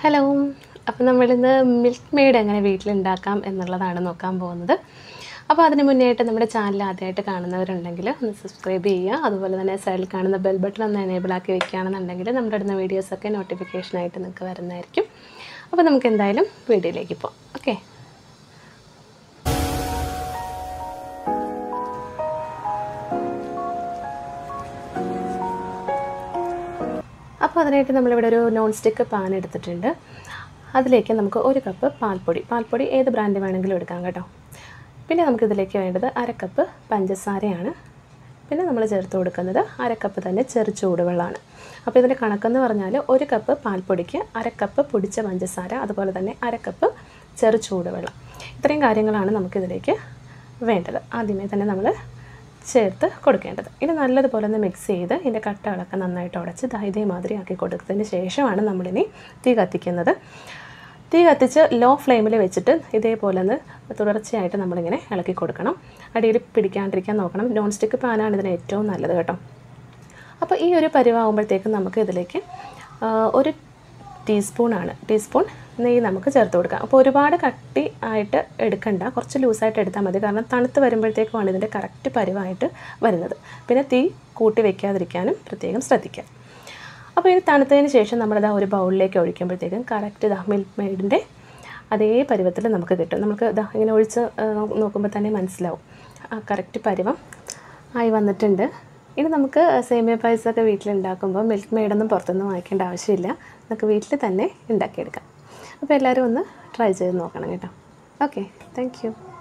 hello അപ്പോൾ നമ്മളിന്ന് milk made എങ്ങനെ വീട്ടിലുണ്ടാക്കാം എന്നുള്ളതാണ് നോക്കാൻ പോകുന്നത് അപ്പോൾ അതിന് മുന്നേ ആയിട്ട് നമ്മുടെ ചാനൽ ആദ്യമായിട്ട് കാണുന്നവരുണ്ടെങ്കിൽ ഒന്ന് സബ്സ്ക്രൈബ് ചെയ്യുക അതുപോലെ തന്നെ സൈഡിൽ കാണുന്ന ബെൽ ബട്ടൺ ഒന്ന് എനേബിൾ ആക്കി വെക്കുകയാണെന്നുണ്ടെങ്കിൽ നമ്മുടെ ഇടുന്ന വീഡിയോസൊക്കെ നോട്ടിഫിക്കേഷനായിട്ട് നിങ്ങൾക്ക് വരുന്നതായിരിക്കും അപ്പോൾ നമുക്ക് എന്തായാലും വീഡിയോയിലേക്ക് പോകാം ഓക്കെ അപ്പോൾ അതിനായിട്ട് നമ്മളിവിടെ ഒരു നോൺ സ്റ്റിക്ക് പാൻ എടുത്തിട്ടുണ്ട് അതിലേക്ക് നമുക്ക് ഒരു കപ്പ് പാൽപ്പൊടി പാൽപ്പൊടി ഏത് ബ്രാൻഡ് വേണമെങ്കിലും എടുക്കാം കേട്ടോ പിന്നെ നമുക്കിതിലേക്ക് വേണ്ടത് അര കപ്പ് പഞ്ചസാരയാണ് പിന്നെ നമ്മൾ ചേർത്ത് കൊടുക്കുന്നത് അര കപ്പ് തന്നെ ചെറു ചൂടുവെള്ളമാണ് അപ്പോൾ ഇതിൻ്റെ കണക്കെന്ന് പറഞ്ഞാൽ ഒരു കപ്പ് പാൽപ്പൊടിക്ക് അര കപ്പ് പൊടിച്ച പഞ്ചസാര അതുപോലെ തന്നെ അര കപ്പ് ചെറു ചൂടുവെള്ളം ഇത്രയും കാര്യങ്ങളാണ് നമുക്കിതിലേക്ക് വേണ്ടത് ആദ്യമേ തന്നെ നമ്മൾ ചേർത്ത് കൊടുക്കേണ്ടത് ഇത് നല്ലതുപോലെ ഒന്ന് മിക്സ് ചെയ്ത് ഇതിൻ്റെ കട്ടകളൊക്കെ നന്നായിട്ട് ഉടച്ച് ദാ ഇതേമാതിരി ആക്കി കൊടുത്തതിന് ശേഷമാണ് നമ്മളിനി തീ കത്തിക്കുന്നത് തീ കത്തിച്ച് ലോ ഫ്ലെയിമിൽ വെച്ചിട്ട് ഇതേപോലെ ഒന്ന് തുടർച്ചയായിട്ട് നമ്മളിങ്ങനെ ഇളക്കി കൊടുക്കണം അടിയിൽ പിടിക്കാണ്ടിരിക്കാൻ നോക്കണം നോൺ സ്റ്റിക്ക് പാനാണ് ഇതിന് ഏറ്റവും നല്ലത് കേട്ടോ അപ്പോൾ ഈ ഒരു പരിവാകുമ്പോഴത്തേക്കും നമുക്ക് ഇതിലേക്ക് ആ, ഒരു ടീസ്പൂണാണ് ടീസ്പൂൺ നെയ്യ് നമുക്ക് ചേർത്ത് കൊടുക്കാം അപ്പോൾ ഒരുപാട് കട്ടി ആയിട്ട് എടുക്കണ്ട കുറച്ച് ലൂസായിട്ട് എടുത്താൽ മതി കാരണം തണുത്ത് വരുമ്പോഴത്തേക്കുമാണ് ഇതിൻ്റെ കറക്റ്റ് പരിവായിട്ട് വരുന്നത് പിന്നെ തീ കൂട്ടി വെക്കാതിരിക്കാനും പ്രത്യേകം ശ്രദ്ധിക്കാം അപ്പോൾ ഇത് തണുത്തതിന് ശേഷം നമ്മളിതാ ഒരു ബൗളിലേക്ക് ഒഴിക്കുമ്പോഴത്തേക്കും കറക്റ്റ് ഇതാ മിൽക്ക് മെയ്ഡിൻ്റെ അതേ പരുവത്തിൽ നമുക്ക് കിട്ടും നമുക്ക് ഇതാ ഇങ്ങനെ ഒഴിച്ച് ആ, നോ- നോക്കുമ്പോൾ തന്നെ മനസ്സിലാവും ആ കറക്റ്റ് പരുവം ആയി വന്നിട്ടുണ്ട് ഇനി നമുക്ക് സേമിയ പായസമൊക്കെ വീട്ടിലുണ്ടാക്കുമ്പോൾ മിൽക്ക് മെയ്ഡൊന്നും പുറത്തുനിന്ന് വാങ്ങിക്കേണ്ട ആവശ്യമില്ല നമുക്ക് വീട്ടിൽ തന്നെ ഉണ്ടാക്കിയെടുക്കാം അപ്പോൾ എല്ലാവരും ഒന്ന് ട്രൈ ചെയ്ത് നോക്കണം കേട്ടോ ഓക്കെ താങ്ക് യു